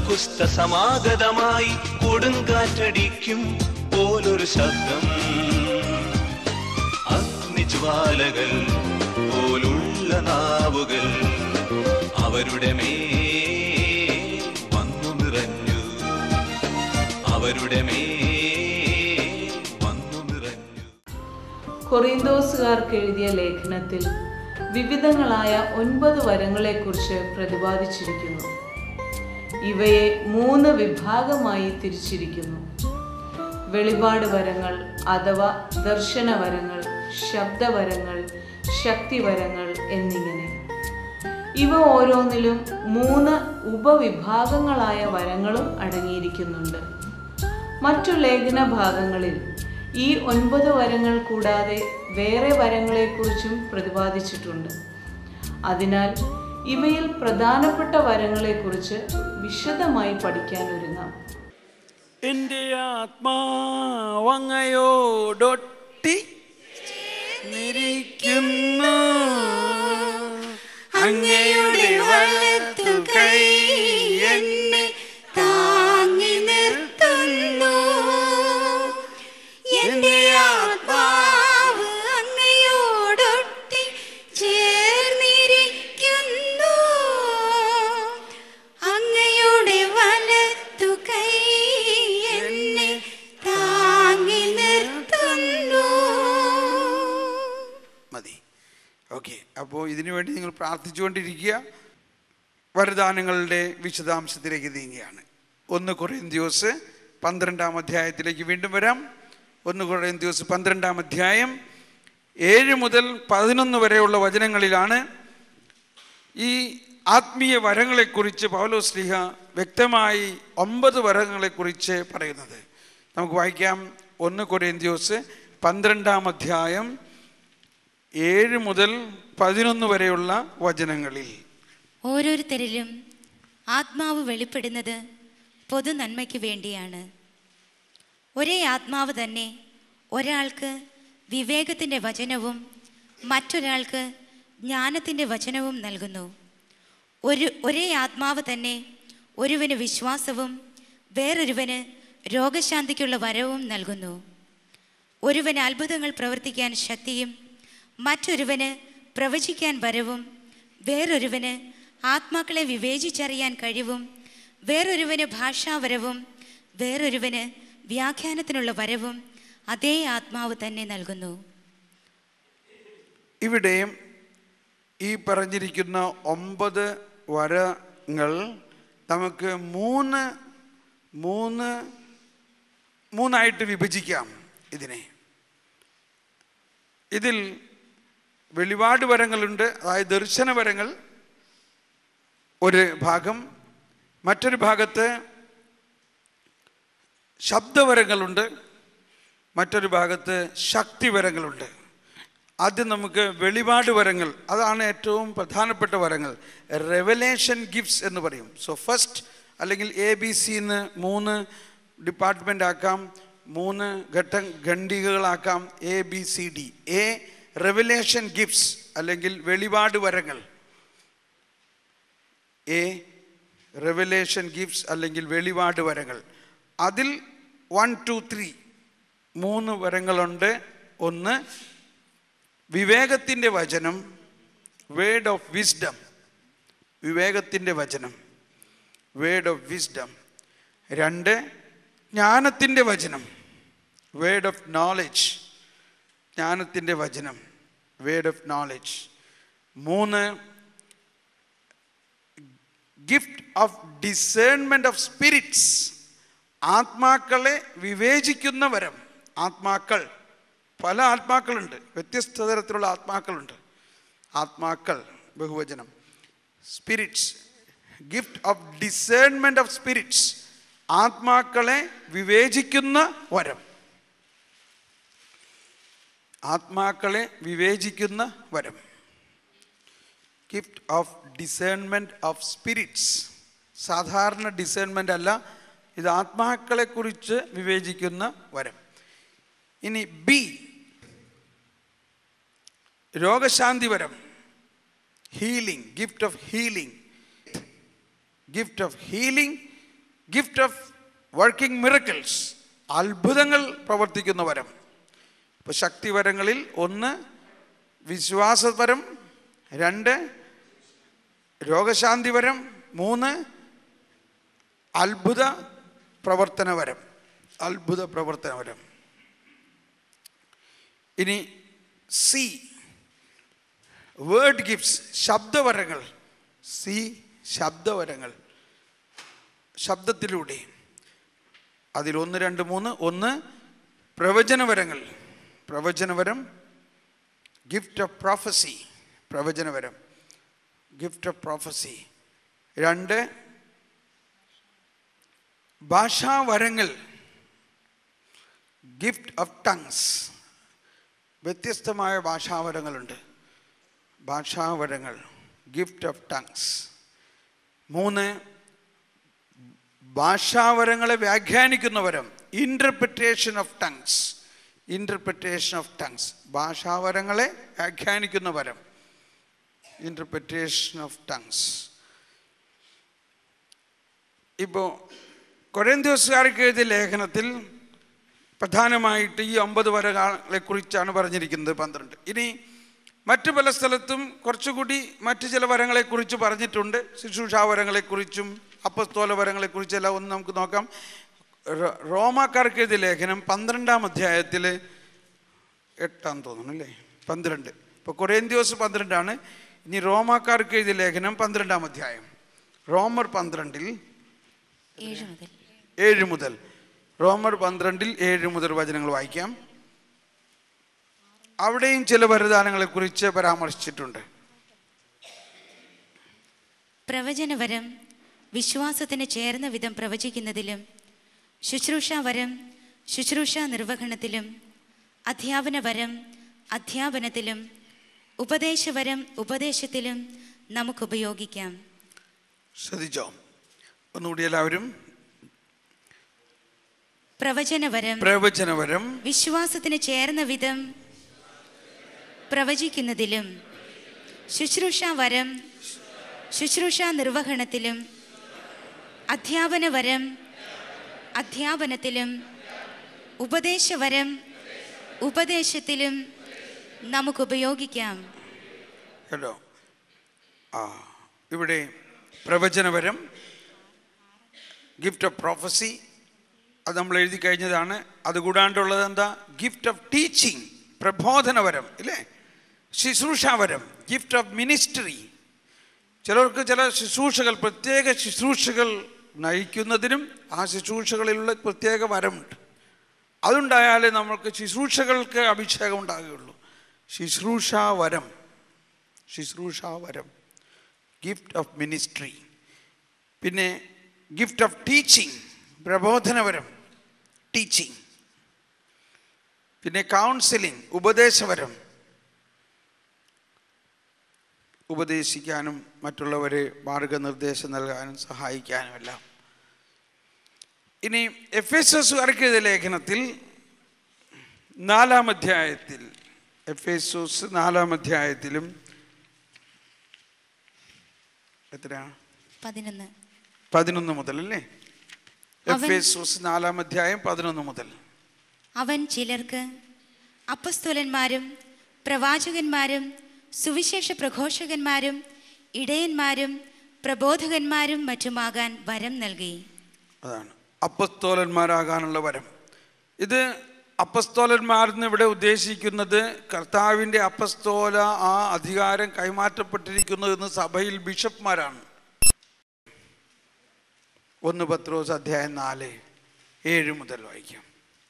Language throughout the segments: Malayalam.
പെന്തക്കുസ്ത സമാഗതമായി കൊടുങ്കാറ്റടിക്കും പോലൊരു ശബ്ദം അഗ്നിജ്വാലകൾ പോലുള്ള നാവുകൾ അവരുടെ മേ വന്നു നിറഞ്ഞു അവരുടെ മേ വന്നു നിറഞ്ഞു കൊറിന്തോസുകാർക്ക് എഴുതിയ ലേഖനത്തിൽ വിവിധങ്ങളായ ഒൻപത് വരങ്ങളെക്കുറിച്ച് പ്രതിപാദിച്ചിരിക്കുന്നു ഇവയെ മൂന്ന് വിഭാഗമായി തിരിച്ചിരിക്കുന്നു വെളിപാട് വരങ്ങൾ അഥവാ ദർശന വരങ്ങൾ ശബ്ദവരങ്ങൾ ശക്തിവരങ്ങൾ എന്നിങ്ങനെ ഇവ ഓരോന്നിലും മൂന്ന് ഉപവിഭാഗങ്ങളായ വരങ്ങളും അടങ്ങിയിരിക്കുന്നുണ്ട് മറ്റു ലേഖന ഭാഗങ്ങളിൽ ഈ ഒൻപത് വരങ്ങൾ കൂടാതെ വേറെ വരങ്ങളെക്കുറിച്ചും പ്രതിപാദിച്ചിട്ടുണ്ട് അതിനാൽ ഇവയിൽ പ്രധാനപ്പെട്ട വരങ്ങളെക്കുറിച്ച് വിശദമായി പഠിക്കാൻ ഒരുങ്ങാം എൻ്റെ ആത്മാവങ്ങയോടൊട്ടി നിരിക്കുന്നു അങ്ങയുടെ വലത്തു കൈ എന്നെ താങ്ങി നിർത്തുന്നു എന്റെ ആത്മാവ് അങ്ങയോടൊട്ടി ചേർന്നിരിക്കുന്നു അങ്ങയുടെ വലത്തു കൈ എന്നെ താങ്ങി നിർത്തുന്നു മതി ഓക്കെ അപ്പോൾ ഇതിനു വേണ്ടി നിങ്ങൾ പ്രാർത്ഥിച്ചുകൊണ്ടിരിക്കുക വരദാനങ്ങളുടെ വിശദാംശത്തിലേക്ക് നീങ്ങുകയാണ് ഒന്ന് കൊറിയന്ത്യോസ് പന്ത്രണ്ടാം അധ്യായത്തിലേക്ക് വീണ്ടും വരാം ഒന്ന് കൊറിയന്ത്യോസ് പന്ത്രണ്ടാം അധ്യായം ഏഴ് മുതൽ പതിനൊന്ന് വരെയുള്ള വചനങ്ങളിലാണ് ഈ ആത്മീയ വരങ്ങളെക്കുറിച്ച് പൗലോസ് ലീഹ വ്യക്തമായി ഒമ്പത് വരങ്ങളെക്കുറിച്ച് പറയുന്നത് നമുക്ക് വായിക്കാം ഒന്ന് കൊറിയന്ത്യോസ് പന്ത്രണ്ടാം അധ്യായം ഏഴ് മുതൽ പതിനൊന്ന് വരെയുള്ള വചനങ്ങളിൽ ഓരോരുത്തരിലും ആത്മാവ് വെളിപ്പെടുന്നത് പൊതു നന്മയ്ക്ക് വേണ്ടിയാണ് ഒരേ ആത്മാവ് തന്നെ ഒരാൾക്ക് വിവേകത്തിൻ്റെ വചനവും മറ്റൊരാൾക്ക് ജ്ഞാനത്തിൻ്റെ വചനവും നൽകുന്നു ഒരു ഒരേ ആത്മാവ് തന്നെ ഒരുവന് വിശ്വാസവും വേറൊരുവന് രോഗശാന്തിക്കുള്ള വരവും നൽകുന്നു ഒരുവന് അത്ഭുതങ്ങൾ പ്രവർത്തിക്കാൻ ശക്തിയും മറ്റൊരുവന് പ്രവചിക്കാൻ വരവും വേറൊരുവന് ആത്മാക്കളെ വിവേചിച്ചറിയാൻ കഴിവും വേറൊരുവന് ഭാഷാവരവും വേറൊരുവന് വ്യാഖ്യാനത്തിനുള്ള വരവും അതേ ആത്മാവ് തന്നെ നൽകുന്നു ഇവിടെയും ഈ പറഞ്ഞിരിക്കുന്ന ഒമ്പത് വരങ്ങൾ നമുക്ക് മൂന്ന് മൂന്ന് മൂന്നായിട്ട് വിഭജിക്കാം ഇതിനെ ഇതിൽ വെളിപാട് വരങ്ങളുണ്ട് അതായത് ദർശന വരങ്ങൾ ഒരു ഭാഗം മറ്റൊരു ഭാഗത്ത് ശബ്ദവരങ്ങളുണ്ട് മറ്റൊരു ഭാഗത്ത് ശക്തിവരങ്ങളുണ്ട് ആദ്യം നമുക്ക് വെളിപാട് വരങ്ങൾ അതാണ് ഏറ്റവും പ്രധാനപ്പെട്ട വരങ്ങൾ റെവലേഷൻ ഗിഫ്റ്റ്സ് എന്ന് പറയും സോ ഫസ്റ്റ് അല്ലെങ്കിൽ എ ബി സി എന്ന് മൂന്ന് ഡിപ്പാർട്ട്മെൻ്റ് ആക്കാം മൂന്ന് ഘട്ട ഖണ്ഡികകളാക്കാം A B C D A revelation gifts അല്ലെങ്കിൽ വെളിപാട് വരങ്ങൾ എ റെവലേഷൻ ഗിഫ്റ്റ്സ് അല്ലെങ്കിൽ വെളിപാട് വരങ്ങൾ അതിൽ വൺ ടു ത്രീ മൂന്ന് വരങ്ങളുണ്ട് ഒന്ന് വിവേകത്തിൻ്റെ വചനം വേർഡ് ഓഫ് വിസ്ഡം വിവേകത്തിൻ്റെ വചനം വേർഡ് ഓഫ് വിസ്ഡം രണ്ട് ജ്ഞാനത്തിൻ്റെ വചനം വേർഡ് ഓഫ് നോളജ് ജ്ഞാനത്തിൻ്റെ വചനം വേർഡ് ഓഫ് നോളജ് മൂന്ന് gift of discernment of spirits ആത്മാക്കളെ വിവേചിക്കുന്ന വരം ആത്മാക്കൾ പല ആത്മാക്കളുണ്ട് വ്യത്യസ്ത തരത്തിലുള്ള ആത്മാക്കളുണ്ട് ആത്മാക്കൾ ബഹുവചനം spirits gift of discernment of spirits ആത്മാക്കളെ വിവേചിക്കുന്ന വരം ആത്മാക്കളെ വിവേചിക്കുന്ന വരം gift of discernment of spirits സാധാരണ ഡിസേൺമെൻ്റ് അല്ല ഇത് ആത്മാക്കളെ കുറിച്ച് വിവേചിക്കുന്ന വരം ഇനി ബി രോഗശാന്തി വരം healing gift of healing gift of healing gift of working miracles അത്ഭുതങ്ങൾ പ്രവർത്തിക്കുന്ന വരം ഇപ്പോൾ ശക്തിവരങ്ങളിൽ ഒന്ന് വിശ്വാസപരം രണ്ട് രോഗശാന്തിവരം മൂന്ന് അത്ഭുത പ്രവർത്തനവരം അത്ഭുത പ്രവർത്തനവരം ഇനി സി വേർഡ് ഗിഫ്റ്റ്സ് ശബ്ദവരങ്ങൾ സി ശബ്ദവരങ്ങൾ ശബ്ദത്തിലൂടെ അതിൽ ഒന്ന് രണ്ട് മൂന്ന് ഒന്ന് പ്രവചനവരങ്ങൾ പ്രവചനവരം ഗിഫ്റ്റ് ഓഫ് പ്രോഫസി പ്രവചനവരം ഗിഫ്റ്റ് ഓഫ് പ്രോഫസി രണ്ട് ഭാഷാവരങ്ങൾ ഗിഫ്റ്റ് ഓഫ് ടങ്സ് വ്യത്യസ്തമായ ഭാഷാവരങ്ങളുണ്ട് ഭാഷാവരങ്ങൾ ഗിഫ്റ്റ് ഓഫ് ടങ്സ് മൂന്ന് ഭാഷാവരങ്ങളെ വ്യാഖ്യാനിക്കുന്ന വരം interpretation of tongues interpretation of tongues ഭാഷാവരങ്ങളെ വ്യാഖ്യാനിക്കുന്ന വരം ഇൻ്റർപ്രിറ്റേഷൻ ഓഫ് ടങ്സ് ഇപ്പോൾ കൊരന്തിയോസുകാർക്ക് എഴുതിയ ലേഖനത്തിൽ പ്രധാനമായിട്ട് ഈ ഒമ്പത് വരകളെ കുറിച്ചാണ് പറഞ്ഞിരിക്കുന്നത് പന്ത്രണ്ട് ഇനി മറ്റു പല സ്ഥലത്തും കുറച്ചുകൂടി മറ്റു ചില വരങ്ങളെക്കുറിച്ച് പറഞ്ഞിട്ടുണ്ട് ശുശ്രൂഷാവരങ്ങളെക്കുറിച്ചും അപ്പസ്തോല വരങ്ങളെക്കുറിച്ചെല്ലാം ഒന്ന് നമുക്ക് നോക്കാം റോ- റോമാക്കാർക്ക് എഴുതിയ ലേഖനം പന്ത്രണ്ടാം അധ്യായത്തിൽ എട്ടാം തോന്നുന്നു അല്ലേ പന്ത്രണ്ട് ഇപ്പോൾ കൊറേന്ത്യോസ് പന്ത്രണ്ടാണ് ഇനി റോമാക്കാർക്ക് എഴുതിയ ലേഖനം പന്ത്രണ്ടാം അധ്യായം റോമർ പന്ത്രണ്ടിൽ ഏഴ് മുതൽ ഏഴ് മുതൽ റോമർ പന്ത്രണ്ടിൽ ഏഴ് മുതൽ വചനങ്ങൾ വായിക്കാം അവിടെയും ചില വരദാനങ്ങളെക്കുറിച്ച് പരാമർശിച്ചിട്ടുണ്ട് പ്രവചനവരം വിശ്വാസത്തിന് ചേർന്ന വിധം പ്രവചിക്കുന്നതിലും ശുശ്രൂഷാവരം ശുശ്രൂഷ നിർവഹണത്തിലും അധ്യാപനവരം അധ്യാപനത്തിലും ഉപദേശവരം ഉപദേശത്തിലും നമുക്ക് ഉപയോഗിക്കാം ശ്രദ്ധിച്ചോ ഒന്നുകൂടി എല്ലാവരും പ്രവചനവരം പ്രവചനവരം വിശ്വാസത്തിന് ചേർന്ന വിധം പ്രവചിക്കുന്നതിലും ശുശ്രൂഷാവരം ശുശ്രൂഷ നിർവഹണത്തിലും അധ്യാപനവരം അധ്യാപനത്തിലും ഉപദേശവരം ഉപദേശത്തിലും നമുക്ക് ഉപയോഗിക്കാം കേട്ടോ ആ ഇവിടെ പ്രവചനവരം ഗിഫ്റ്റ് ഓഫ് പ്രോഫസി അത് നമ്മൾ എഴുതി കഴിഞ്ഞതാണ് അതുകൂടാണ്ടുള്ളത് എന്താ ഗിഫ്റ്റ് ഓഫ് ടീച്ചിങ് പ്രബോധനവരം ഇല്ലേ ശുശ്രൂഷാവരം ഗിഫ്റ്റ് ഓഫ് മിനിസ്ട്രി ചിലർക്ക് ചില ശുശ്രൂഷകൾ പ്രത്യേക ശുശ്രൂഷകൾ നയിക്കുന്നതിനും ആ ശുശ്രൂഷകളിലുള്ള പ്രത്യേക വരമുണ്ട് അതുണ്ടായാലേ നമ്മൾക്ക് ശുശ്രൂഷകൾക്ക് അഭിഷേകം ഉണ്ടാകുകയുള്ളൂ ശുശ്രൂഷാവരം ശുശ്രൂഷാവരം ഗിഫ്റ്റ് ഓഫ് മിനിസ്ട്രി പിന്നെ ഗിഫ്റ്റ് ഓഫ് ടീച്ചിങ് പ്രബോധനവരം ടീച്ചിങ് പിന്നെ കൗൺസിലിംഗ് ഉപദേശവരം ഉപദേശിക്കാനും മറ്റുള്ളവരെ മാർഗനിർദ്ദേശം നൽകാനും സഹായിക്കാനും എല്ലാം ഇനി എഫ് എസ് എസ് എഴുതിയ ലേഖനത്തിൽ നാലാം അധ്യായത്തിൽ എഫ് എസ് നാലാം അധ്യായത്തിലും എത്രയാണ് പതിനൊന്ന് പതിനൊന്ന് മുതൽ അല്ലേ എഫ് അവൻ- എസ് നാലാം അധ്യായം പതിനൊന്ന് മുതൽ അവൻ ചിലർക്ക് അപ്പസ്തോലന്മാരും പ്രവാചകന്മാരും സുവിശേഷ പ്രഘോഷകന്മാരും ഇടയന്മാരും പ്രബോധകന്മാരും മറ്റുമാകാൻ വരം നൽകി അതാണ് അപ്പസ്തോലന്മാരാകാനുള്ള വരം ഇത് അപ്പസ്തോലന്മാരെന്ന് ഇവിടെ ഉദ്ദേശിക്കുന്നത് കർത്താവിൻ്റെ അപ്പസ്തോല ആ അധികാരം കൈമാറ്റപ്പെട്ടിരിക്കുന്നതെന്ന് സഭയിൽ ബിഷപ്പ്മാരാണ് ഒന്ന് പത്രോസ് അധ്യായം നാല് ഏഴ് മുതൽ വായിക്കാം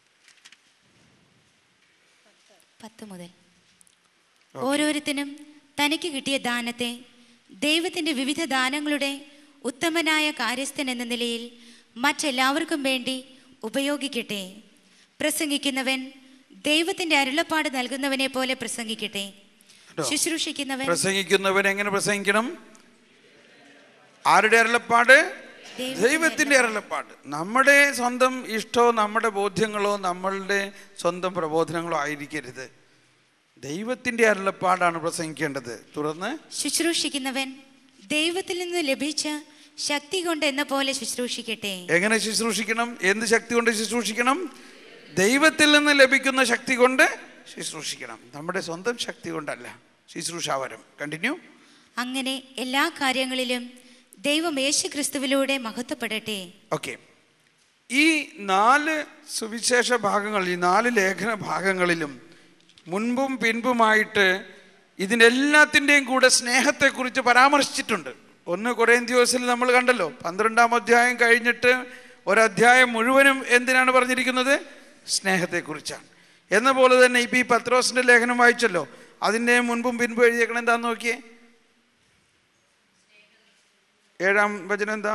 പത്ത് മുതൽ ഓരോരുത്തനും തനിക്ക് കിട്ടിയ ദാനത്തെ ദൈവത്തിൻ്റെ വിവിധ ദാനങ്ങളുടെ ഉത്തമനായ കാര്യസ്ഥൻ എന്ന നിലയിൽ മറ്റെല്ലാവർക്കും വേണ്ടി ഉപയോഗിക്കട്ടെ പ്രസംഗിക്കുന്നവൻ ദൈവത്തിൻ്റെ അരുളപ്പാട് നൽകുന്നവനെ പോലെ പ്രസംഗിക്കട്ടെ കേട്ടോ? ശുശ്രൂഷിക്കുന്നവൻ പ്രസംഗിക്കുന്നവൻ എങ്ങനെ പ്രസംഗിക്കണം ആരുടെ അരുളപ്പാട് ദൈവത്തിന്റെ ദൈവത്തിൻ്റെ അരുളപ്പാട് നമ്മുടെ സ്വന്തം ഇഷ്ടമോ നമ്മുടെ ബോധ്യങ്ങളോ നമ്മളുടെ സ്വന്തം പ്രബോധനങ്ങളോ ആയിരിക്കരുത് ദൈവത്തിൻ്റെ അരുളപ്പാടാണ് പ്രസംഗിക്കേണ്ടത് തുടർന്ന് ശുശ്രൂഷിക്കുന്നവൻ ദൈവത്തിൽ നിന്ന് ലഭിച്ച ശക്തി കൊണ്ട് എന്ന പോലെ ശുശ്രൂഷിക്കട്ടെ എങ്ങനെ ശുശ്രൂഷിക്കണം എന്ത് ശക്തി കൊണ്ട് ശുശ്രൂഷിക്കണം ദൈവത്തിൽ നിന്ന് ലഭിക്കുന്ന ശക്തി കൊണ്ട് ശുശ്രൂഷിക്കണം നമ്മുടെ സ്വന്തം ശക്തി കൊണ്ടല്ല ശുശ്രൂഷാവരം കണ്ടിന്യൂ അങ്ങനെ എല്ലാ കാര്യങ്ങളിലും ദൈവം യേശു ക്രിസ്തുവിലൂടെ മഹത്വപ്പെടട്ടെ ഓക്കെ ഈ നാല് സുവിശേഷ ഭാഗങ്ങൾ ഈ നാല് ലേഖന ഭാഗങ്ങളിലും മുൻപും പിൻപുമായിട്ട് ഇതിനെല്ലാത്തിൻ്റെയും കൂടെ സ്നേഹത്തെക്കുറിച്ച് പരാമർശിച്ചിട്ടുണ്ട് ഒന്ന് കൊറേന്ത്യോസിൽ നമ്മൾ കണ്ടല്ലോ പന്ത്രണ്ടാം അധ്യായം കഴിഞ്ഞിട്ട് ഒരധ്യായം മുഴുവനും എന്തിനാണ് പറഞ്ഞിരിക്കുന്നത് സ്നേഹത്തെക്കുറിച്ചാണ് എന്ന പോലെ തന്നെ ഇപ്പം ഈ പത്രോസിൻ്റെ ലേഖനം വായിച്ചല്ലോ അതിൻ്റെ മുൻപും പിൻപും എഴുതിയേക്കണം എന്താന്ന് നോക്കിയേ ഏഴാം വചനം എന്താ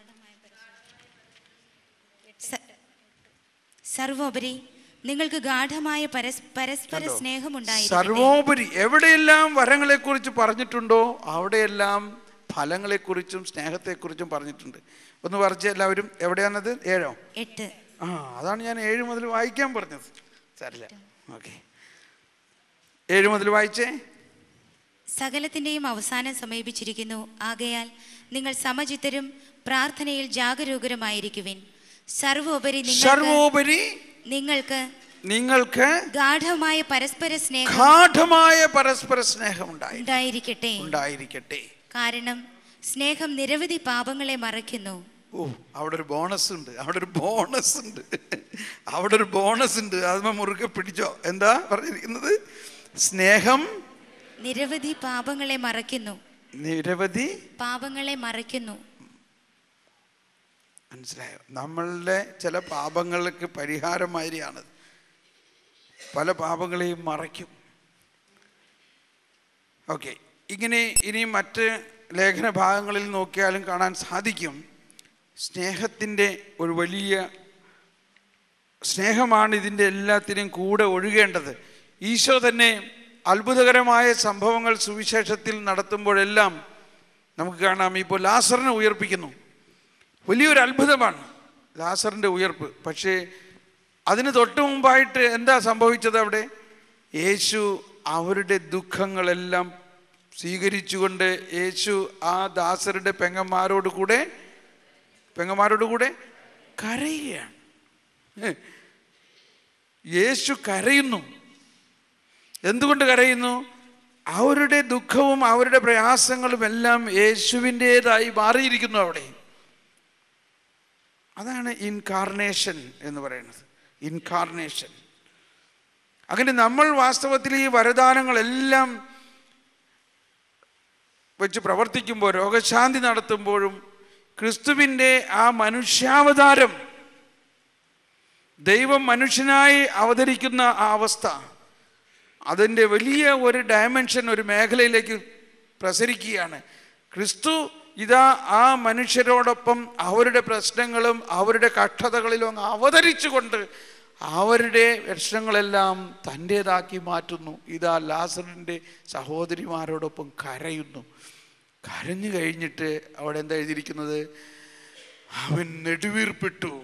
സ- സർവോപരി നിങ്ങൾക്ക് ഗാഠമായ പരസ് പരസ്പര കണ്ടോ? സ്നേഹമുണ്ടായിരിക്കട്ടെ സർവോപരി എവിടെയെല്ലാം വരങ്ങളെക്കുറിച്ച് പറഞ്ഞിട്ടുണ്ടോ അവിടെയെല്ലാം ഫലങ്ങളെക്കുറിച്ചും സ്നേഹത്തെക്കുറിച്ചും പറഞ്ഞിട്ടുണ്ട് ഒന്ന് പറിച്ച് എല്ലാവരും എവിടെയാണത് ഏഴോ എട്ട് ആ അതാണ് ഞാൻ ഏഴ് മുതൽ വായിക്കാൻ പറഞ്ഞത് സാരില്ല ഓക്കെ ഏഴ് മുതൽ വായിച്ചേ സകലത്തിന്റെയും അവസാനം സമീപിച്ചിരിക്കുന്നു ആകയാൽ നിങ്ങൾ സമചിത്തരും പ്രാർത്ഥനയിൽ ജാഗരൂകരുമായിരിക്കുവിൻ സർവോപരി നിങ്ങൾക്ക് സർവോപരി നിങ്ങൾക്ക് നിങ്ങൾക്ക് ഗാഠമായ പരസ്പര സ്നേഹം ഗാഠമായ പരസ്പര സ്നേഹം ഉണ്ടായി ഉണ്ടായിരിക്കട്ടെ ഉണ്ടായിരിക്കട്ടെ കാരണം സ്നേഹം നിരവധി പാപങ്ങളെ മറയ്ക്കുന്നു ഓ അവിടെ ഒരു ബോണസ് ഉണ്ട് അവിടെ ഒരു ബോണസ് ഉണ്ട് അവിടെ ഒരു ബോണസ് ഉണ്ട് അതിമ മുറുകെ പിടിച്ചോ എന്താ പറഞ്ഞിരിക്കുന്നത് സ്നേഹം നിരവധി പാപങ്ങളെ മറയ്ക്കുന്നു നിരവധി പാപങ്ങളെ മറയ്ക്കുന്നു മനസ്സിലായോ നമ്മളുടെ ചില പാപങ്ങൾക്ക് പരിഹാരമാതിരിയാണ് പല പാപങ്ങളെയും മറയ്ക്കും ഓക്കെ ഇങ്ങനെ ഇനി മറ്റ് ലേഖന ഭാഗങ്ങളിൽ നോക്കിയാലും കാണാൻ സാധിക്കും സ്നേഹത്തിൻ്റെ ഒരു വലിയ സ്നേഹമാണ് ഇതിൻ്റെ എല്ലാത്തിനും കൂടെ ഒഴുകേണ്ടത് ഈശോ തന്നെ അത്ഭുതകരമായ സംഭവങ്ങൾ സുവിശേഷത്തിൽ നടത്തുമ്പോഴെല്ലാം നമുക്ക് കാണാം ഇപ്പോൾ ലാസറിനെ ഉയർപ്പിക്കുന്നു വലിയൊരു അത്ഭുതമാണ് ലാസറിൻ്റെ ഉയർപ്പ് പക്ഷേ അതിന് തൊട്ട് മുമ്പായിട്ട് എന്താ സംഭവിച്ചത് അവിടെ യേശു അവരുടെ ദുഃഖങ്ങളെല്ലാം സ്വീകരിച്ചുകൊണ്ട് യേശു ആ ദാസരുടെ പെങ്ങന്മാരോട് കൂടെ പെങ്ങന്മാരോട് കൂടെ കരയുകയാണ് ഏ, യേശു കരയുന്നു എന്തുകൊണ്ട് കരയുന്നു അവരുടെ ദുഃഖവും അവരുടെ പ്രയാസങ്ങളും എല്ലാം യേശുവിൻ്റേതായി മാറിയിരിക്കുന്നു അവിടെ അതാണ് ഇൻകാർണേഷൻ എന്ന് പറയുന്നത് ഇൻകാർണേഷൻ അങ്ങനെ നമ്മൾ വാസ്തവത്തിൽ ഈ വരദാനങ്ങളെല്ലാം വെച്ച് പ്രവർത്തിക്കുമ്പോൾ രോഗശാന്തി നടത്തുമ്പോഴും ക്രിസ്തുവിൻ്റെ ആ മനുഷ്യാവതാരം ദൈവം മനുഷ്യനായി അവതരിക്കുന്ന ആ അവസ്ഥ അതിൻ്റെ വലിയ ഒരു ഡയമെൻഷൻ ഒരു മേഖലയിലേക്ക് പ്രസരിക്കുകയാണ് ക്രിസ്തു ഇതാ ആ മനുഷ്യരോടൊപ്പം അവരുടെ പ്രശ്നങ്ങളും അവരുടെ കഷ്ടതകളിലും അങ്ങ് അവതരിച്ചുകൊണ്ട് അവരുടെ പ്രശ്നങ്ങളെല്ലാം തൻ്റേതാക്കി മാറ്റുന്നു ഇതാ ലാസറിൻ്റെ സഹോദരിമാരോടൊപ്പം കരയുന്നു കരഞ്ഞു കഴിഞ്ഞിട്ട് അവിടെ എന്താ എഴുതിയിരിക്കുന്നത് അവൻ നെടുവീർപ്പിട്ടു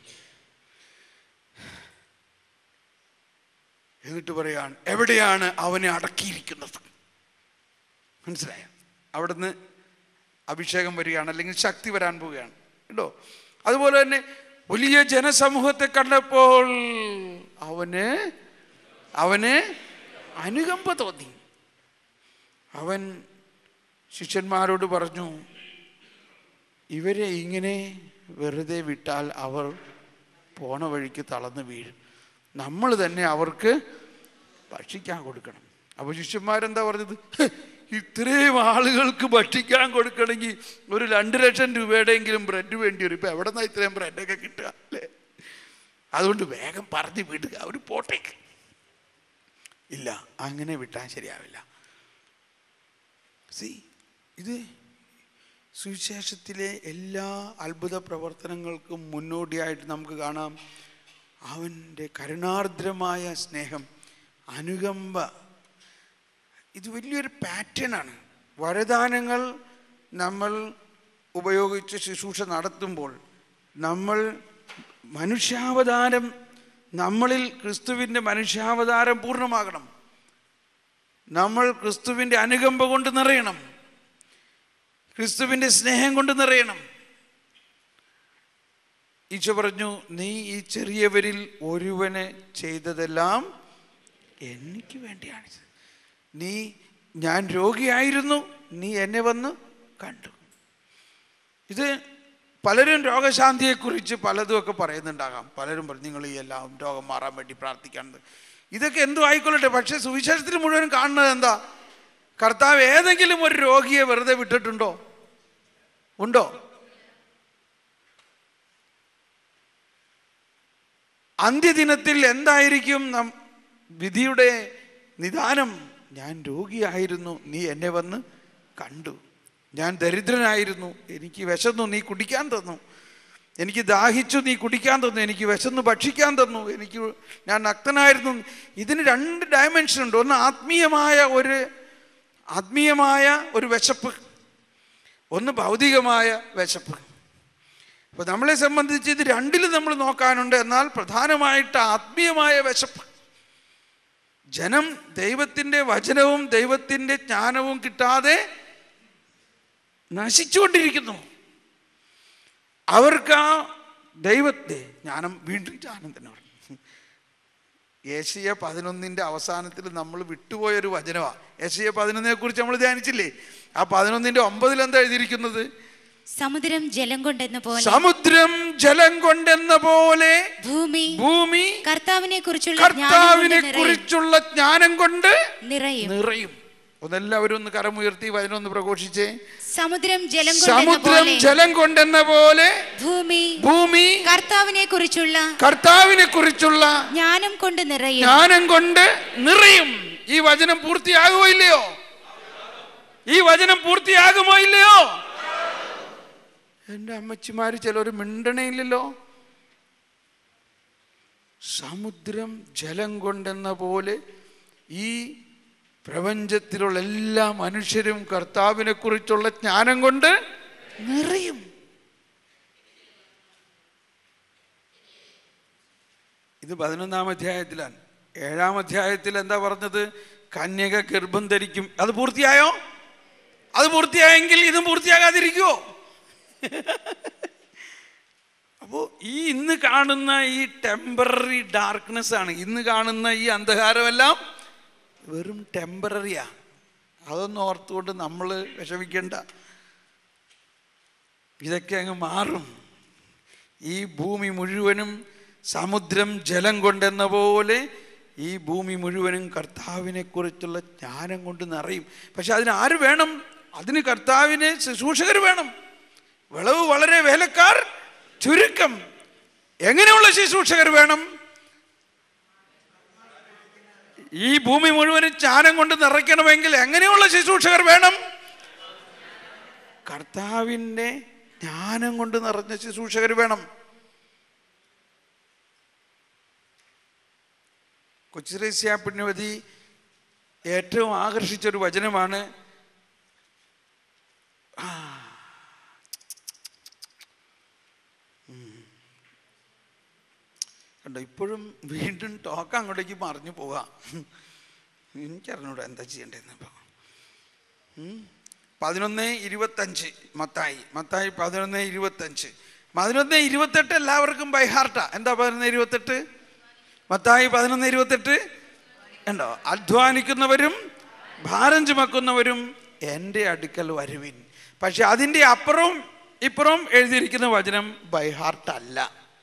എന്നിട്ട് പറയാൻ എവിടെയാണ് അവനെ അടക്കിയിരിക്കുന്നത് മനസ്സിലായോ അവിടുന്ന് അഭിഷേകം വരികയാണ് അല്ലെങ്കിൽ ശക്തി വരാൻ പോവുകയാണ് കേട്ടോ അതുപോലെ തന്നെ വലിയ ജനസമൂഹത്തെ കണ്ടപ്പോൾ അവന് അവന് അനുകമ്പ തോന്നി അവൻ ശിഷ്യന്മാരോട് പറഞ്ഞു ഇവരെ ഇങ്ങനെ വെറുതെ വിട്ടാൽ അവർ പോണ വഴിക്ക് തളർന്ന് വീഴും നമ്മൾ തന്നെ അവർക്ക് ഭക്ഷിക്കാൻ കൊടുക്കണം അപ്പോൾ ശിഷ്യന്മാരെന്താ പറഞ്ഞത് "ഹ്, ഇത്രയും ആളുകൾക്ക് ഭക്ഷിക്കാൻ കൊടുക്കണമെങ്കിൽ ഒരു രണ്ട് ലക്ഷം രൂപയുടെയെങ്കിലും ബ്രെഡ് വേണ്ടി വരും ഇപ്പം എവിടെ നിന്നാണ് ഇത്രയും ബ്രെഡൊക്കെ കിട്ടുക അല്ലേ അതുകൊണ്ട് വേഗം പറഞ്ഞു വിടുക അവർ പോട്ടേക്ക് ഇല്ല അങ്ങനെ വിട്ടാൽ ശരിയാവില്ല സി ഇത് സുവിശേഷത്തിലെ എല്ലാ അത്ഭുത പ്രവർത്തനങ്ങൾക്കും മുന്നോടിയായിട്ട് നമുക്ക് കാണാം അവൻ്റെ കരുണാർദ്രമായ സ്നേഹം അനുകമ്പ ഇത് വലിയൊരു പാറ്റേണാണ് വരദാനങ്ങൾ നമ്മൾ ഉപയോഗിച്ച് ശുശ്രൂഷ നടത്തുമ്പോൾ നമ്മൾ മനുഷ്യാവതാരം നമ്മളിൽ ക്രിസ്തുവിൻ്റെ മനുഷ്യാവതാരം പൂർണ്ണമാകണം നമ്മൾ ക്രിസ്തുവിൻ്റെ അനുകമ്പ കൊണ്ട് നിറയണം ക്രിസ്തുവിൻ്റെ സ്നേഹം കൊണ്ട് നിറയണം ഈശോ പറഞ്ഞു നീ ഈ ചെറിയവരിൽ ഒരുവനെ ചെയ്തതെല്ലാം എനിക്ക് വേണ്ടിയാണ് ചെയ്തത്. നീ ഞാൻ രോഗിയായിരുന്നു നീ എന്നെ വന്ന് കണ്ടു ഇത് പലരും രോഗശാന്തിയെക്കുറിച്ച് പലതും ഒക്കെ പറയുന്നുണ്ടാകാം പലരും പറഞ്ഞു നിങ്ങൾ ഈ എല്ലാം രോഗം മാറാൻ വേണ്ടി പ്രാർത്ഥിക്കാണെന്ന് ഇതൊക്കെ എന്തോ ആയിക്കൊള്ളട്ടെ പക്ഷേ സുവിശേഷത്തിൽ മുഴുവൻ കാണുന്നത് എന്താ കർത്താവ് ഏതെങ്കിലും ഒരു രോഗിയെ വെറുതെ വിട്ടിട്ടുണ്ടോ ഉണ്ടോ അന്ത്യദിനത്തിൽ എന്തായിരിക്കും നം വിധിയുടെ നിദാനം ഞാൻ രോഗിയായിരുന്നു നീ എന്നെ വന്ന് കണ്ടു ഞാൻ ദരിദ്രനായിരുന്നു എനിക്ക് വിശന്നു നീ കുടിക്കാൻ തന്നു എനിക്ക് ദാഹിച്ചു നീ കുടിക്കാൻ തന്നു എനിക്ക് വിശന്നു ഭക്ഷിക്കാൻ തന്നു എനിക്ക് ഞാൻ നഗ്നനായിരുന്നു ഇതിന് രണ്ട് ഡയമെൻഷൻ ഉണ്ട് ഒന്ന് ആത്മീയമായ ഒരു ആത്മീയമായ ഒരു വിശപ്പ് ഒന്ന് ഭൗതികമായ വിശപ്പ് അപ്പോൾ നമ്മളെ സംബന്ധിച്ച് ഇത് രണ്ടിലും നമ്മൾ നോക്കാനുണ്ട് എന്നാൽ പ്രധാനമായിട്ട് ആത്മീയമായ വിശപ്പ് ജനം ദൈവത്തിൻ്റെ വചനവും ദൈവത്തിൻ്റെ ജ്ഞാനവും കിട്ടാതെ നശിച്ചുകൊണ്ടിരിക്കുന്നു അവർക്ക് ആ ദൈവത്തെ ജ്ഞാനം വീണ്ടും ജ്ഞാനം തന്നെ പറഞ്ഞു ഏഷ്യ പതിനൊന്നിൻ്റെ അവസാനത്തിൽ നമ്മൾ വിട്ടുപോയൊരു വചനമാണ് ഏഷ്യ പതിനൊന്നിനെ കുറിച്ച് നമ്മൾ ധ്യാനിച്ചില്ലേ ആ പതിനൊന്നിൻ്റെ ഒമ്പതിൽ എന്താ എഴുതിയിരിക്കുന്നത് സമുദ്രം ജലം കൊണ്ടെന്ന പോലെ സമുദ്രം ജലം കൊണ്ടെന്ന പോലെ ഭൂമി ഭൂമി കർത്താവിനെ കുറിച്ചുള്ള കർത്താവിനെ കുറിച്ചുള്ള ജ്ഞാനം കൊണ്ട് നിറയും നിറയും ഒന്നെല്ലാവരും ഒന്ന് കരമുയർത്തി വചനമൊന്ന് പ്രഘോഷിച്ചേ സമുദ്രം ജലം കൊണ്ടെന്ന സമുദ്രം പോലെ ജലം കൊണ്ടെന്ന പോലെ ഭൂമി ഭൂമി കർത്താവിനെ കുറിച്ചുള്ള കർത്താവിനെ കുറിച്ചുള്ള ജ്ഞാനം കൊണ്ട് നിറയും ജ്ഞാനം കൊണ്ട് നിറയും ഈ വചനം പൂർത്തിയാകുമോ ഇല്ലയോ ഈ വചനം പൂർത്തിയാകുമോ ഇല്ലയോ എൻ്റെ അമ്മച്ചിമാര് ചിലർ മിണ്ടണയില്ലല്ലോ സമുദ്രം ജലം കൊണ്ടെന്ന പോലെ ഈ പ്രപഞ്ചത്തിലുള്ള എല്ലാ മനുഷ്യരും കർത്താവിനെ കുറിച്ചുള്ള ജ്ഞാനം കൊണ്ട് നിറയും ഇത് പതിനൊന്നാം അധ്യായത്തിലാണ് ഏഴാം അധ്യായത്തിൽ എന്താ പറഞ്ഞത് കന്യക ഗർഭം ധരിക്കും അത് പൂർത്തിയായോ അത് പൂർത്തിയായെങ്കിൽ ഇതും പൂർത്തിയാകാതിരിക്കുമോ അപ്പോൾ ഈ ഇന്ന് കാണുന്ന ഈ ടെമ്പററി ഡാർക്ക്നെസ് ആണ് ഇന്ന് കാണുന്ന ഈ അന്ധകാരമെല്ലാം വെറും ടെമ്പററിയാ അതൊന്നും ഓർത്തുകൊണ്ട് നമ്മൾ വിഷമിക്കേണ്ട ഇതൊക്കെ അങ്ങ് മാറും ഈ ഭൂമി മുഴുവനും സമുദ്രം ജലം കൊണ്ടെന്ന പോലെ ഈ ഭൂമി മുഴുവനും കർത്താവിനെ കുറിച്ചുള്ള ജ്ഞാനം കൊണ്ട് നിറയും പക്ഷെ അതിന് ആര് വേണം അതിന് കർത്താവിന് ശുശ്രൂഷകർ വേണം വിളവ് വളരെ വേലക്കാർ ചുരുക്കം എങ്ങനെയുള്ള ശുശ്രൂഷകർ വേണം ഈ ഭൂമി മുഴുവനും ജ്ഞാനം കൊണ്ട് നിറയ്ക്കണമെങ്കിൽ എങ്ങനെയുള്ള ശുശ്രൂഷകർ വേണം കർത്താവിൻ്റെ ജ്ഞാനം കൊണ്ട് നിറഞ്ഞ ശുശ്രൂഷകർ വേണം കൊച്ചിറേസ്യ പുണ്യവതി ഏറ്റവും ആകർഷിച്ചൊരു വചനമാണ് ആ. ഉം. കണ്ടോ ഇപ്പോഴും വീണ്ടും ടോക്ക് അങ്ങോട്ടേക്ക് മറിഞ്ഞു പോവാം എനിക്കറിഞ്ഞൂടാ എന്താ ചെയ്യേണ്ടതെന്ന് ഇപ്പോൾ പതിനൊന്ന് ഇരുപത്തഞ്ച് മത്തായി മത്തായി പതിനൊന്ന് ഇരുപത്തഞ്ച് പതിനൊന്ന് ഇരുപത്തെട്ട് എല്ലാവർക്കും ബൈ ഹാർട്ടാ എന്താ പതിനൊന്ന് ഇരുപത്തെട്ട് മത്തായി പതിനൊന്ന് ഇരുപത്തെട്ട് ഉണ്ടോ അധ്വാനിക്കുന്നവരും ഭാരം ചുമക്കുന്നവരും എൻ്റെ അടുക്കൽ വരുവിൻ പക്ഷെ അതിൻ്റെ അപ്പുറവും ഇപ്പുറവും എഴുതിയിരിക്കുന്ന വചനം ബൈ ഹാർട്ട് അല്ല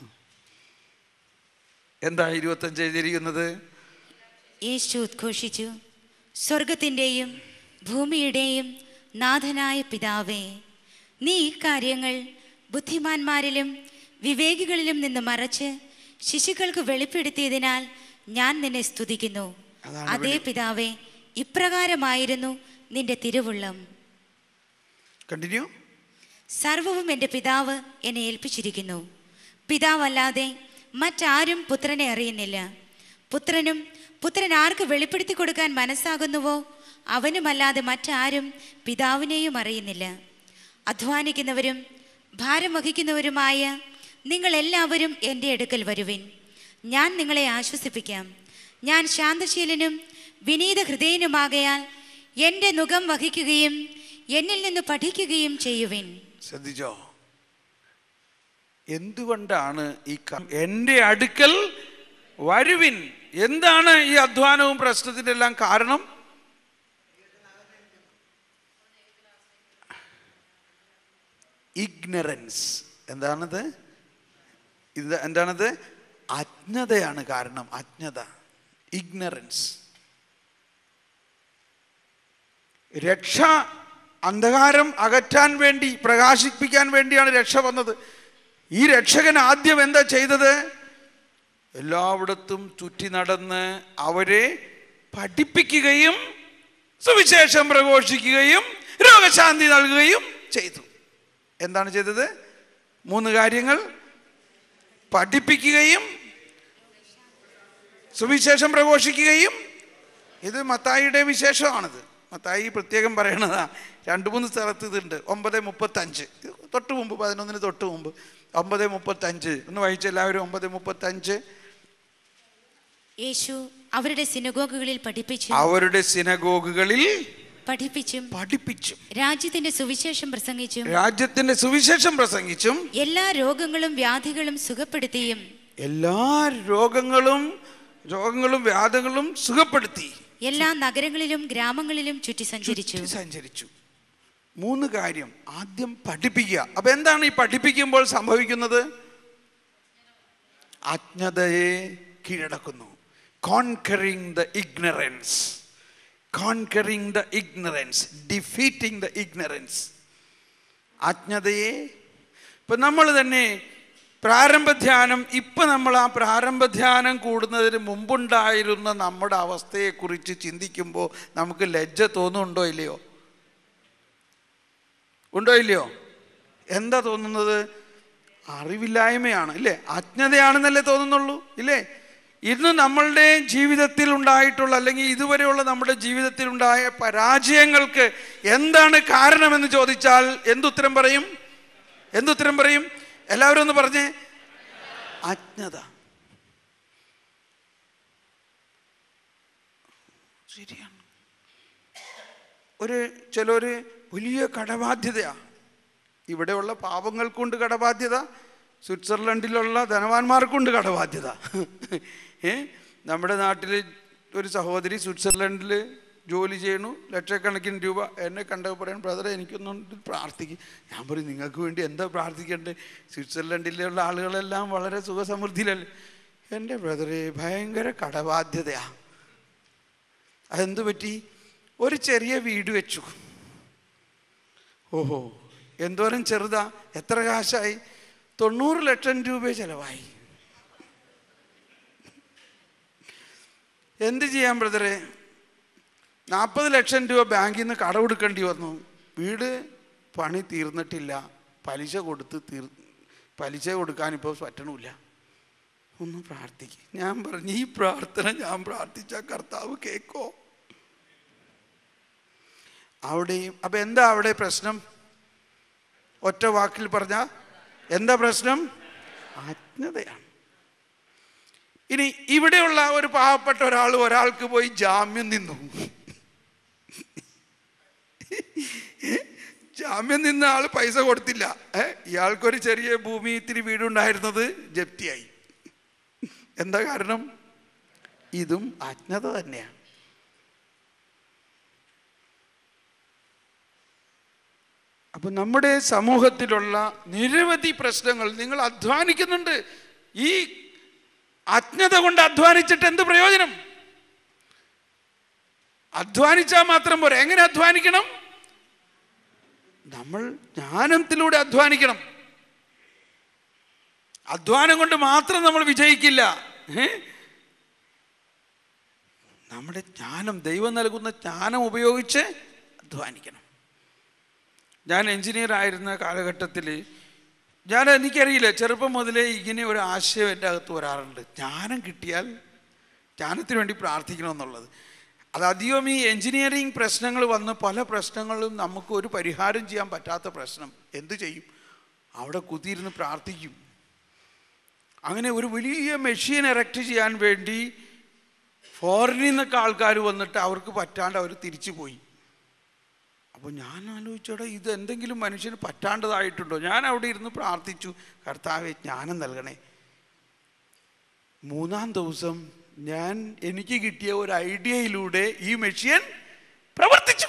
എന്താ ഇരുപത്തഞ്ച് എഴുതിയിരിക്കുന്നത് യേശു ഉദ്ഘോഷിച്ചു സ്വർഗത്തിൻ്റെയും ഭൂമിയുടെയും നാഥനായ പിതാവേ നീ ഈ കാര്യങ്ങൾ ബുദ്ധിമാന്മാരിലും വിവേകികളിലും നിന്ന് മറച്ച് ശിശുക്കൾക്ക് വെളിപ്പെടുത്തിയതിനാൽ ഞാൻ നിന്നെ സ്തുതിക്കുന്നു അതാണ് അതേ പിതാവേ ഇപ്രകാരമായിരുന്നു നിന്റെ തിരുവുള്ളം കണ്ടിന്യൂ സർവവും എൻ്റെ പിതാവ് എന്നെ ഏൽപ്പിച്ചിരിക്കുന്നു പിതാവല്ലാതെ മറ്റാരും പുത്രനെ അറിയുന്നില്ല പുത്രനും പുത്രൻ ആർക്ക് വെളിപ്പെടുത്തി കൊടുക്കാൻ മനസ്സാകുന്നുവോ അവനുമല്ലാതെ മറ്റാരും പിതാവിനെയും അറിയുന്നില്ല അധ്വാനിക്കുന്നവരും ഭാരം വഹിക്കുന്നവരുമായ നിങ്ങൾ എല്ലാവരും എൻ്റെ അടുക്കൽ വരുവിൻ ഞാൻ നിങ്ങളെ ആശ്വസിപ്പിക്കാം ഞാൻ ശാന്തശീലനും വിനീത ഹൃദയനുമാകയാൽ എൻ്റെ മുഖം വഹിക്കുകയും എന്നിൽ നിന്ന് പഠിക്കുകയും ചെയ്യുവിൻ ശ്രദ്ധിച്ചോ എന്തുകൊണ്ടാണ് ഈ ക- എൻ്റെ അടുക്കൽ വരുവിൻ എന്താണ് ഈ അധ്വാനവും പ്രശ്നത്തിൻ്റെ എല്ലാം കാരണം ഇഗ്നറൻസ് എന്താണത് ഇത് എന്താണത് അജ്ഞതയാണ് കാരണം അജ്ഞത ഇഗ്നറൻസ് രക്ഷ അന്ധകാരം അകറ്റാൻ വേണ്ടി പ്രകാശിപ്പിക്കാൻ വേണ്ടിയാണ് രക്ഷ വന്നത് ഈ രക്ഷകൻ ആദ്യം എന്താ ചെയ്തത് എല്ലായിടത്തും ചുറ്റി നടന്ന് അവരെ പഠിപ്പിക്കുകയും സുവിശേഷം പ്രഘോഷിക്കുകയും രോഗശാന്തി നൽകുകയും ചെയ്തു എന്താണ് ചെയ്തത് മൂന്ന് കാര്യങ്ങൾ പഠിപ്പിക്കുകയും സുവിശേഷം പ്രഘോഷിക്കുകയും ഇത് മത്തായിയുടെ വിശേഷമാണിത് മത്തായി പ്രത്യേകം പറയണതാ രണ്ട് മൂന്ന് സ്ഥലത്ത് ഇതുണ്ട് ഒമ്പത് മുപ്പത്തഞ്ച് ഇത് തൊട്ട് മുമ്പ് പതിനൊന്നിന് തൊട്ട് മുമ്പ് ഒമ്പത് മുപ്പത്തഞ്ച് ഒന്ന് വായിച്ച എല്ലാവരും ഒമ്പത് മുപ്പത്തഞ്ച് യേശു അവരുടെ സിനഗോഗുകളിൽ പഠിപ്പിച്ചും അവരുടെ സിനഗോഗുകളിൽ പഠിപ്പിച്ചും പഠിപ്പിച്ചും രാജ്യത്തിന്റെ സുവിശേഷം പ്രസംഗിച്ചും രാജ്യത്തിന്റെ സുവിശേഷം പ്രസംഗിച്ചും എല്ലാ രോഗങ്ങളും വ്യാധികളും സുഖപ്പെടുത്തിയും എല്ലാ രോഗങ്ങളും രോഗങ്ങളും വ്യാധങ്ങളും സുഖപ്പെടുത്തി എല്ലാ നഗരങ്ങളിലും ഗ്രാമങ്ങളിലും ചുറ്റി സഞ്ചരിച്ചു ചുറ്റി സഞ്ചരിച്ചു മൂന്ന് കാര്യം ആദ്യം പഠിപ്പിക്കുക അപ്പൊ എന്താണ് ഈ പഠിപ്പിക്കുമ്പോൾ സംഭവിക്കുന്നത് അജ്ഞതയെ കീഴടക്കുന്നു conquering the ignorance conquering the ignorance defeating the ignorance അജ്ഞതയെ ഇപ്പൊ നമ്മൾ തന്നെ പ്രാരംഭ ധ്യാനം ഇപ്പൊ നമ്മൾ ആ പ്രാരംഭ ധ്യാനം കൂടുന്നതിന് മുമ്പുണ്ടായിരുന്ന നമ്മുടെ അവസ്ഥയെക്കുറിച്ച് ചിന്തിക്കുമ്പോൾ നമുക്ക് ലജ്ജ തോന്നുന്നുണ്ടോ ഇല്ലയോ ഉണ്ടോ ഇല്ലയോ എന്താ തോന്നുന്നത് അറിവില്ലായ്മയാണ് ഇല്ലേ അജ്ഞതയാണെന്നല്ലേ തോന്നുന്നുള്ളൂ ഇല്ലേ ഇന്ന് നമ്മളുടെ ജീവിതത്തിൽ ഉണ്ടായിട്ടുള്ള അല്ലെങ്കിൽ ഇതുവരെയുള്ള നമ്മുടെ ജീവിതത്തിൽ ഉണ്ടായ പരാജയങ്ങൾക്ക് എന്താണ് കാരണമെന്ന് ചോദിച്ചാൽ എന്തുത്തരം പറയും എന്തുത്തരം പറയും എല്ലാവരും ഒന്ന് പറഞ്ഞേ അജ്ഞത ശരിയാണ് ഒരു ചിലര് വലിയ കടബാധ്യതയാ ഇവിടെയുള്ള പാവങ്ങൾക്കുണ്ട് കടബാധ്യത സ്വിറ്റ്സർലൻഡിലുള്ള ധനവാന്മാർക്കുണ്ട് കടബാധ്യത ഏ നമ്മുടെ നാട്ടിൽ ഒരു സഹോദരി സ്വിറ്റ്സർലൻഡിൽ ജോലി ചെയ്യണു ലക്ഷക്കണക്കിന് രൂപ എന്നെ കണ്ടപ്പോൾ പറയാൻ ബ്രദറെ എനിക്കൊന്നും പ്രാർത്ഥിക്കും ഞാൻ പറയും നിങ്ങൾക്ക് വേണ്ടി എന്താ പ്രാർത്ഥിക്കേണ്ടത് സ്വിറ്റ്സർലൻഡിലുള്ള ആളുകളെല്ലാം വളരെ സുഖസമൃദ്ധിയിലല്ലേ എൻ്റെ ബ്രദറെ ഭയങ്കര കടബാധ്യതയാ അതെന്തു പറ്റി ഒരു ചെറിയ വീട് വെച്ചു ഓഹോ എന്തോരം ചെറുതാ എത്ര കാശായി തൊണ്ണൂറ് ലക്ഷം രൂപ ചെലവായി എന്ത് ചെയ്യാൻ ബ്രദറെ നാൽപ്പത് ലക്ഷം രൂപ ബാങ്കിൽ നിന്ന് കടമെടുക്കേണ്ടി വന്നു വീട് പണി തീർന്നിട്ടില്ല പലിശ കൊടുത്ത് തീർ പലിശ കൊടുക്കാൻ ഇപ്പോൾ പറ്റണില്ല ഒന്ന് പ്രാർത്ഥിക്കും ഞാൻ പറഞ്ഞു ഈ പ്രാർത്ഥന ഞാൻ പ്രാർത്ഥിച്ച കർത്താവ് കേക്കോ അവിടെയും അപ്പൊ എന്താ അവിടെ പ്രശ്നം ഒറ്റ വാക്കിൽ പറഞ്ഞ എന്താ പ്രശ്നം അജ്ഞതയാണ് ഇനി ഇവിടെയുള്ള ഒരു പാവപ്പെട്ട ഒരാൾ ഒരാൾക്ക് പോയി ജാമ്യം നിന്നു ജാമ്യം നിന്ന ആൾ പൈസ കൊടുത്തില്ല ഏ ഇയാൾക്കൊരു ചെറിയ ഭൂമി ഇത്തിരി വീടുണ്ടായിരുന്നത് ജപ്തിയായി എന്താ കാരണം ഇതും അജ്ഞത തന്നെയാണ് അപ്പൊ നമ്മുടെ സമൂഹത്തിലുള്ള നിരവധി പ്രശ്നങ്ങൾ നിങ്ങൾ അധ്വാനിക്കുന്നുണ്ട് ഈ അജ്ഞത കൊണ്ട് അധ്വാനിച്ചിട്ട് എന്ത് പ്രയോജനം അധ്വാനിച്ചാൽ മാത്രം പോരാ എങ്ങനെ അധ്വാനിക്കണം നമ്മൾ ജ്ഞാനത്തിലൂടെ അധ്വാനിക്കണം അധ്വാനം കൊണ്ട് മാത്രം നമ്മൾ വിജയിക്കില്ല ഏ? നമ്മുടെ ജ്ഞാനം ദൈവം നൽകുന്ന ജ്ഞാനം ഉപയോഗിച്ച് അധ്വാനിക്കണം ഞാൻ എഞ്ചിനീയർ ആയിരുന്ന കാലഘട്ടത്തിൽ ഞാൻ എനിക്കറിയില്ല ചെറുപ്പം മുതലേ ഇങ്ങനെ ഒരു ആശയം എൻ്റെ അകത്ത് വരാറുണ്ട് ജ്ഞാനം കിട്ടിയാൽ ജ്ഞാനത്തിന് വേണ്ടി പ്രാർത്ഥിക്കണമെന്നുള്ളത് അത് അധികം ഈ എഞ്ചിനീയറിങ് പ്രശ്നങ്ങൾ വന്ന് പല പ്രശ്നങ്ങളും നമുക്ക് ഒരു പരിഹാരം ചെയ്യാൻ പറ്റാത്ത പ്രശ്നം എന്തു ചെയ്യും അവിടെ കുത്തിയിരുന്ന് പ്രാർത്ഥിക്കും അങ്ങനെ ഒരു വലിയ മെഷീൻ എറക്റ്റ് ചെയ്യാൻ വേണ്ടി ഫോറിനിൽ നിന്നൊക്കെ ആൾക്കാർ വന്നിട്ട് അവർക്ക് പറ്റാണ്ട് അവർ തിരിച്ചു പോയി അപ്പോൾ ഞാൻ ആലോചിച്ചോടെ ഇത് എന്തെങ്കിലും മനുഷ്യന് പറ്റാണ്ടതായിട്ടുണ്ടോ ഞാൻ അവിടെ ഇരുന്ന് പ്രാർത്ഥിച്ചു കർത്താവെ ജ്ഞാനം നൽകണേ മൂന്നാം ദിവസം ഞാൻ എനിക്ക് കിട്ടിയ ഒരു ഐഡിയയിലൂടെ ഈ മെഷീൻ പ്രവർത്തിച്ചു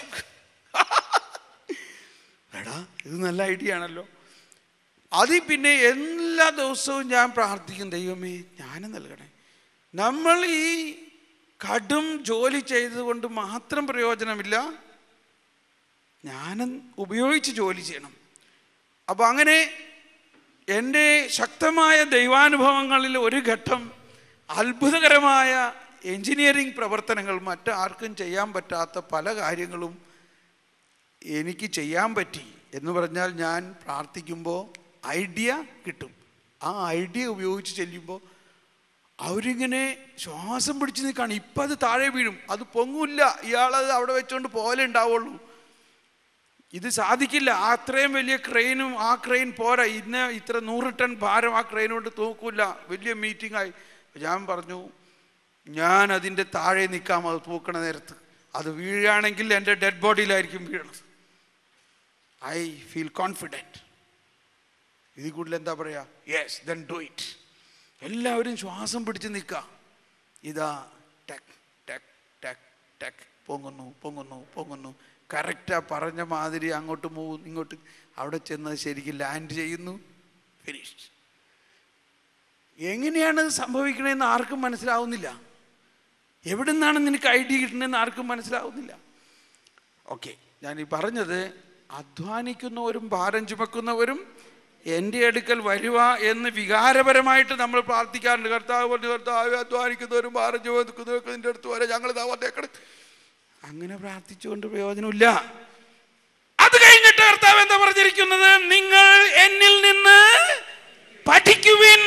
എടാ ഇത് നല്ല ഐഡിയ ആണല്ലോ അതിൽ പിന്നെ എല്ലാ ദിവസവും ഞാൻ പ്രാർത്ഥിക്കും ദൈവമേ ജ്ഞാനം നൽകണേ നമ്മൾ ഈ കടും ജോലി ചെയ്തുകൊണ്ട് മാത്രം പ്രയോജനമില്ല ജ്ഞാനം ഉപയോഗിച്ച് ജോലി ചെയ്യണം അപ്പോൾ അങ്ങനെ എൻ്റെ ശക്തമായ ദൈവാനുഭവങ്ങളിൽ ഒരു ഘട്ടം അത്ഭുതകരമായ എഞ്ചിനീയറിംഗ് പ്രവർത്തനങ്ങൾ മറ്റാർക്കും ചെയ്യാൻ പറ്റാത്ത പല കാര്യങ്ങളും എനിക്ക് ചെയ്യാൻ പറ്റി എന്ന് പറഞ്ഞാൽ ഞാൻ പ്രാർത്ഥിക്കുമ്പോൾ ഐഡിയ കിട്ടും ആ ഐഡിയ ഉപയോഗിച്ച് ചെല്ലുമ്പോൾ അവരിങ്ങനെ ശ്വാസം പിടിച്ച് നിൽക്കുകയാണ് ഇപ്പം അത് താഴെ വീഴും അത് പൊങ്ങില്ല ഇയാളത് അവിടെ വെച്ചുകൊണ്ട് പോലെ ഉണ്ടാവുള്ളൂ ഇത് സാധിക്കില്ല ആ അത്രയും വലിയ ക്രെയിനും ആ ക്രെയിൻ പോരാ ഇന്ന് ഇത്ര നൂറ് ടൺ ഭാരം ആ ക്രെയിൻ കൊണ്ട് തൂക്കില്ല വലിയ മീറ്റിംഗ് ആയി ഞാൻ പറഞ്ഞു ഞാൻ അതിൻ്റെ താഴെ നിൽക്കാം അത് തൂക്കണ നേരത്ത് അത് വീഴുകയാണെങ്കിൽ എൻ്റെ ഡെഡ് ബോഡിയിലായിരിക്കും വീഴണത് ഐ ഫീൽ കോൺഫിഡൻറ്റ് ഇതിൽ കൂടുതൽ എന്താ പറയുക യെസ് ദെൻ ഡു ഇറ്റ് എല്ലാവരും ശ്വാസം പിടിച്ച് നിൽക്കുക ഇതാ ടെക് ടെക് ടെക് ടെക് പൊങ്ങുന്നു പൊങ്ങുന്നു പൊങ്ങുന്നു കറക്റ്റാ പറഞ്ഞ മാതിരി അങ്ങോട്ട് മൂവ് ഇങ്ങോട്ട് അവിടെ ചെന്ന് ശരിക്കും ലാൻഡ് ചെയ്യുന്നു ഫിനിഷ് എങ്ങനെയാണ് ഇത് സംഭവിക്കണതെന്ന് ആർക്കും മനസ്സിലാവുന്നില്ല എവിടെ നിന്നാണ് നിനക്ക് ഐഡിയ കിട്ടുന്നതെന്ന് ആർക്കും മനസ്സിലാവുന്നില്ല ഓക്കെ ഞാൻ ഈ പറഞ്ഞത് അധ്വാനിക്കുന്നവരും ഭാരം ചുമക്കുന്നവരും എൻ്റെ അടുക്കൽ വരുക എന്ന് വികാരപരമായിട്ട് നമ്മൾ പ്രാർത്ഥിക്കാറുണ്ട് കർത്താവ് പറഞ്ഞു കർത്താവ് അധ്വാനിക്കുന്നവരും ഭാരം ചുമക്കുന്നവർക്ക് നിൻ്റെ അടുത്ത് വരെ ഞങ്ങൾ ഇതാ വന്നേക്കണ് അങ്ങനെ പ്രാർത്ഥിച്ചുകൊണ്ട് പ്രയോജനമില്ല അത് കഴിഞ്ഞിട്ട് കർത്താവ് എന്താ പറഞ്ഞിരിക്കുന്നത് നിങ്ങൾ എന്നിൽ നിന്ന് പഠിക്കുവിൻ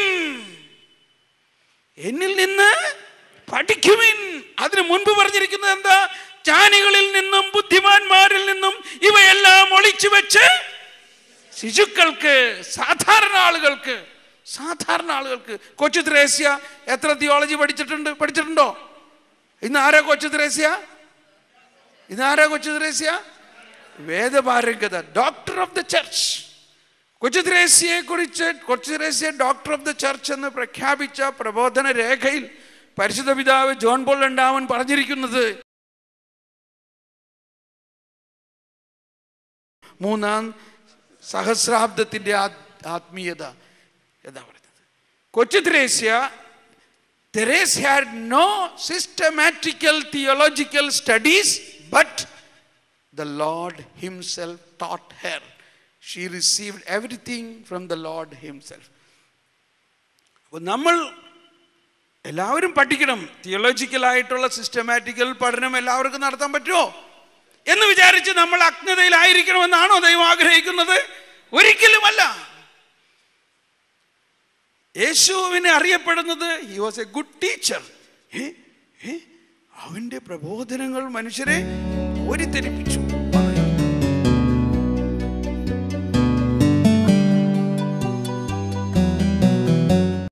എന്നിൽ നിന്ന് പഠിക്കുവിൻ അതിനു മുൻപ് പറഞ്ഞിരിക്കുന്നത് എന്താ ജ്ഞാനികളിൽ നിന്നും ബുദ്ധിമാന്മാരിൽ നിന്നും ഇവയെല്ലാം ഒളിച്ചു വെച്ച് ശിശുക്കൾക്ക് സാധാരണ ആളുകൾക്ക് സാധാരണ ആളുകൾക്ക് കൊച്ചു ത്രേസ്യ എത്ര തിയോളജി പഠിച്ചിട്ടുണ്ട് പഠിച്ചിട്ടുണ്ടോ ഇന്ന് ആരാ കൊച്ചു ത്രേസ്യ ഇന്ന് ആരാ കൊച്ചു ത്രേസ്യ വേദപാരംഗത doctor of the church Kochu ത്രേസ്യയെ കുറിച്ച് Kochu Thresia doctor of the church എന്ന് പ്രഖ്യാപിച്ച പ്രബോധന രേഖയിൽ പരിശുദ്ധ പിതാവ് ജോൺ പോൾ രണ്ടാമൻ പറഞ്ഞിരിക്കുന്നത് മൂന്നാം സഹസ്രാബ്ദത്തിൻ്റെ ആത്മീയത എന്താ പറയുന്നത് Kochu Thresia Therese had no systematical theological studies but the Lord Himself taught her. She received everything from the Lord Himself. അപ്പോൾ നമ്മൾ എല്ലാവരും പഠിക്കണം തിയോളജിക്കൽ ആയിട്ടുള്ള സിസ്റ്റമാറ്റിക്കൽ പഠനം എല്ലാവർക്കും നടത്താൻ പറ്റുമോ എന്ന് വിചാരിച്ച് നമ്മൾ അജ്ഞതയിലായിരിക്കണമെന്നാണോ ദൈവം ആഗ്രഹിക്കുന്നത് ഒരിക്കലുമല്ല യേശുവിനെ അറിയപ്പെടുന്നത് he was a good teacher അവൻ്റെ പ്രബോധനങ്ങൾ മനുഷ്യരെ ഓരിത്തെരിപ്പിച്ചു